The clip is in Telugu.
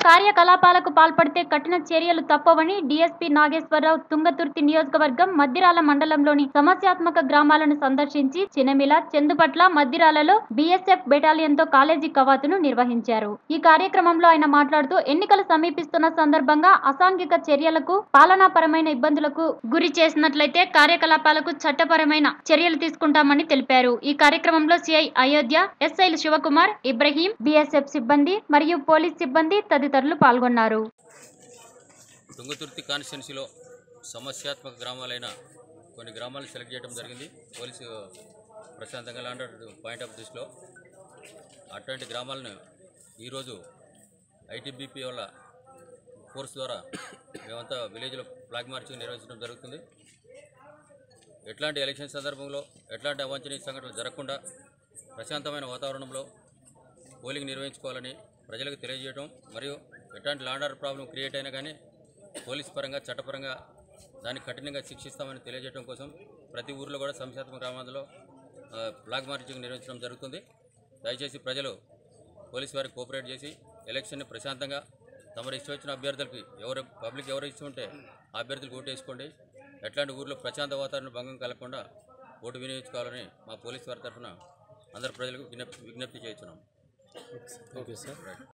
కార్యకలాపాలకు పాల్పడితే కఠిన చర్యలు తప్పవని డీఎస్పీ నాగేశ్వరరావు తుంగతుర్తి నియోజకవర్గం మద్దిరాల మండలంలోని సమస్యాత్మక గ్రామాలను సందర్శించి చినమిల చెందుపట్ల మద్దిరాలలో బీఎస్ఎఫ్ బెటాలియన్ తో కాలేజీ కవాతును నిర్వహించారు ఈ కార్యక్రమంలో ఆయన మాట్లాడుతూ ఎన్నికలు సమీపిస్తున్న సందర్భంగా అసాంఘిక చర్యలకు పాలనాపరమైన ఇబ్బందులకు గురి చేసినట్లయితే కార్యకలాపాలకు చట్టపరమైన చర్యలు తీసుకుంటామని తెలిపారు ఈ కార్యక్రమంలో సిఐ అయోధ్య ఎస్ఐలు శివకుమార్ ఇబ్రహీం బీఎస్ఎఫ్ సిబ్బంది మరియు పోలీస్ సిబ్బంది తదితరులు పాల్గొన్నారు తుంగతుర్తి కాన్స్టిట్యున్సీలో సమస్యాత్మక గ్రామాలైన కొన్ని గ్రామాలను సెలెక్ట్ చేయడం జరిగింది పోలీసు ప్రశాంతంగా లాంటి పాయింట్ ఆఫ్ దృష్టిలో అటువంటి గ్రామాలను ఈరోజు ఐటీబీపీ వల్ల ఫోర్స్ ద్వారా మేమంతా విలేజ్లో ఫ్లాగ్ మార్చింగ్ నిర్వహించడం జరుగుతుంది ఎట్లాంటి ఎలక్షన్ సందర్భంలో ఎట్లాంటి అవాంఛనీయ సంఘటనలు జరగకుండా ప్రశాంతమైన వాతావరణంలో పోలింగ్ నిర్వహించుకోవాలని ప్రజలకు తెలియజేయడం మరియు ఎట్లాంటి లాండర్ ప్రాబ్లం క్రియేట్ అయినా కానీ పోలీస్ పరంగా చట్టపరంగా దాన్ని కఠినంగా శిక్షిస్తామని తెలియజేయడం కోసం ప్రతి ఊర్లో కూడా సంశాత్మక గ్రామాల్లో ఆ, ఫ్లాగ్ మార్చింగ్ నిర్వహించడం జరుగుతుంది దయచేసి ప్రజలు పోలీస్ వారికి కోఆపరేట్ చేసి ఎలక్షన్ని ప్రశాంతంగా తమరు ఇష్టం వచ్చిన అభ్యర్థులకి ఎవరు పబ్లిక్ ఎవరు ఇష్టం ఉంటే ఆ అభ్యర్థులకు ఓటు వేసుకోండి ఎట్లాంటి ఊర్లో ప్రశాంత వాతావరణం భంగం కలగకుండా ఓటు వినియోగించుకోవాలని మా పోలీస్ వారి తరఫున అందరు ప్రజలకు విజ్ఞప్తి విజ్ఞప్తి చేస్తున్నాం థ్యాంక్ యూ సార్